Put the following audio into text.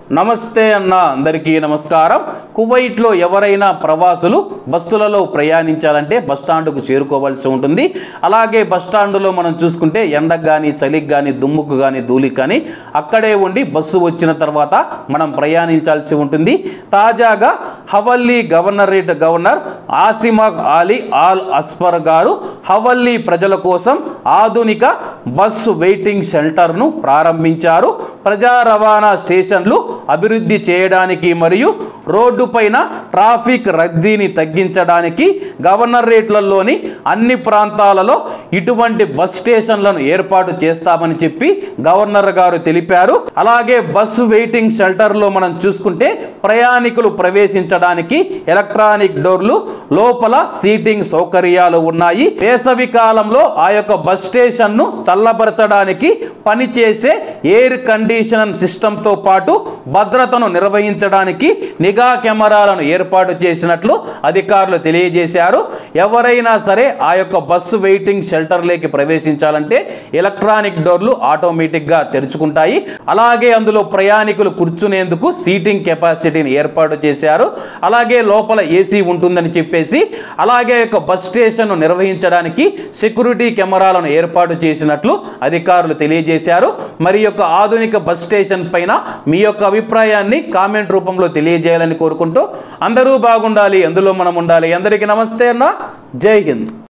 నమస్తే అన్న అందరికీ నమస్కారం కువైట్లో ఎవరైనా ప్రవాసులు బస్సులలో ప్రయాణించాలంటే బస్ స్టాండ్కు చేరుకోవాల్సి ఉంటుంది అలాగే బస్ స్టాండ్లో మనం చూసుకుంటే ఎండకు కానీ చలికి కానీ దుమ్ముకు కానీ ధూళికి కానీ అక్కడే ఉండి బస్సు వచ్చిన తర్వాత మనం ప్రయాణించాల్సి ఉంటుంది తాజాగా Hawalli governorate governor Asima Ali Al Asfar గారు హవల్లీ ప్రజల కోసం ఆధునిక బస్సు వెయిటింగ్ షెల్టర్ను ప్రారంభించారు ప్రజా రవాణా స్టేషన్లు అభివృద్ధి చేయడానికి మరియు రోడ్డుపైన ట్రాఫిక్ రద్దీని తగ్గించడానికి గవర్నరేట్లలోని అన్ని ప్రాంతాలలో ఇటువంటి బస్ స్టేషన్లను ఏర్పాటు చేస్తామని చెప్పి గవర్నర్ గారు తెలిపారు అలాగే బస్సు వెయిటింగ్ షెల్టర్లో మనం చూసుకుంటే ప్రయాణికులు ప్రవేశించడానికి ఎలక్ట్రానిక్ డోర్లు లోపల సీటింగ్ సౌకర్యాలు ఉన్నాయి వేసవి కాలంలో ఆ యొక్క బస్ స్టేషన్ను చల్లబరచడానికి పనిచేసే ఎయిర్ కండిషన్ సిస్టంతో పాటు భద్రతను నిర్వహించడానికి నిఘా కెమెరాలను ఏర్పాటు చేసినట్లు అధికారులు తెలియజేశారు ఎవరైనా సరే ఆ యొక్క బస్సు వెయిటింగ్ షెల్టర్లోకి ప్రవేశించాలంటే ఎలక్ట్రానిక్ డోర్లు ఆటోమేటిక్గా తెరుచుకుంటాయి అలాగే అందులో ప్రయాణికులు కూర్చునేందుకు సీటింగ్ కెపాసిటీని ఏర్పాటు చేశారు అలాగే లోపల ఏసీ ఉంటుందని చెప్పేసి అలాగే ఈ యొక్క బస్ స్టేషన్ను నిర్వహించడానికి సెక్యూరిటీ కెమెరాలను ఏర్పాటు చేసినట్లు అధికారులు తెలియజేశారు మరి ఈ యొక్క ఆధునిక బస్ స్టేషన్ పైన మీ యొక్క అభిప్రాయాన్ని కామెంట్ రూపంలో తెలియజేయాలని కోరుకుంటూ అందరూ బాగుండాలి అందులో మనం ఉండాలి అందరికీ నమస్తే అన్న జై హింద్